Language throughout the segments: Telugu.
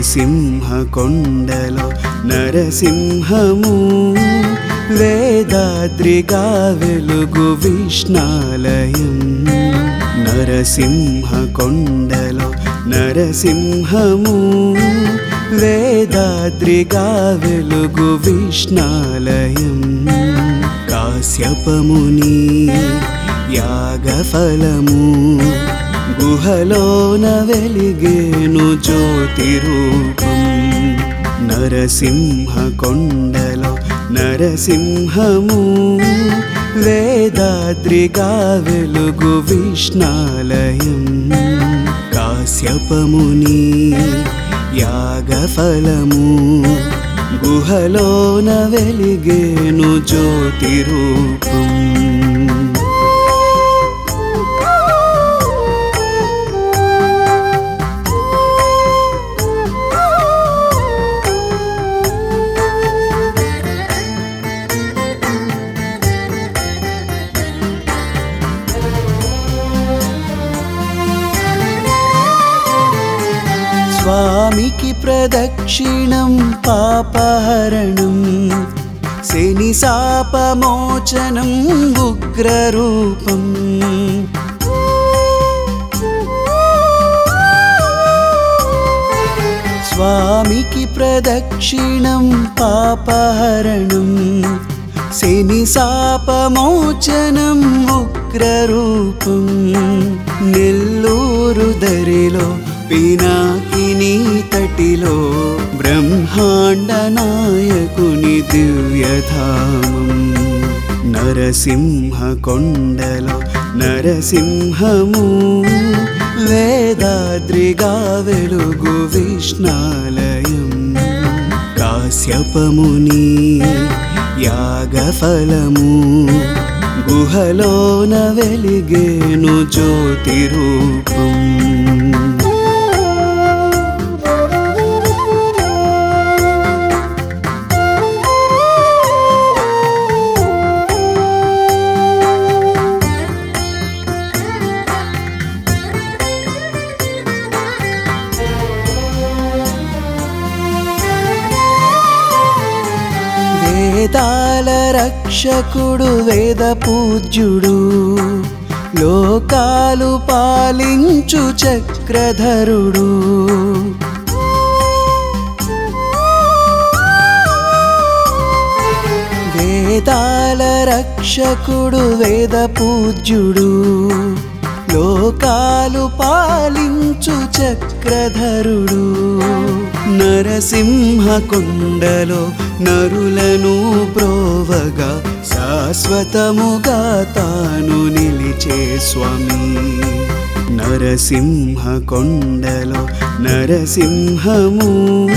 నరసింహ కొండలో నరసింహము వేదాద్రిగా వెలుగు విష్ణాలయం నరసింహ కొండలో నరసింహము వేదాద్రిగా వెలుగు విష్ణాలయం కాశ్యపముని యాగఫలము గుహలోన వెలిగేను జ్యోతి రూపం నరసింహ కొండలో నరసింహము వేదాద్రిగా వెలుగు విష్ణాలయం కాశ్యపముని యాగఫలము గుహలోన వెలిగేను జ్యోతి రూపం స్వామికి ప్రదక్షిణం పాపహరణం శని శాపమోచనం ఉగ్రరూపం స్వామికి ప్రదక్షిణం పాపహరణం శని శాపమోచనం ఉగ్రరూపం నెల్లూరు దరిలో పినాకిని తటిలో బ్రహ్మాండ నాయకుని దివ్యధామం నరసింహ కొండలో నరసింహము వేదాద్రిగా వెలుగు విష్ణాలయం కాశ్యపముని యాగఫలము గుహలోన వెలిగేను జ్యోతి రూపం వేదాల రక్షకుడు వేద పూజ్యుడు లోకాలు పాలించు చక్రధరుడు వేదాల రక్షకుడు వేద పూజ్యుడు లోకాలు పాలించు చక్రధరుడు నరసింహ కొండలో నరులను బ్రోవగా శాశ్వతముగా తాను నిలిచే స్వామి నరసింహ కొండలో నరసింహము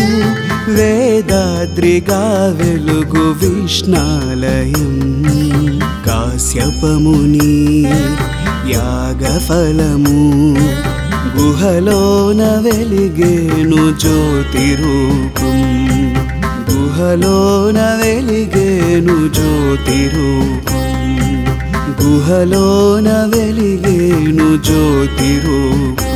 వేదాద్రిగా వెలుగు విష్ణాలయం కాశ్యపముని యాగఫలము గుహలోన వెలిగేను జ్యోతి రూపం గుహలోన వెలిగేను జ్యోతి రూపం గుహలోన వెలిగేను జ్యోతి రూపం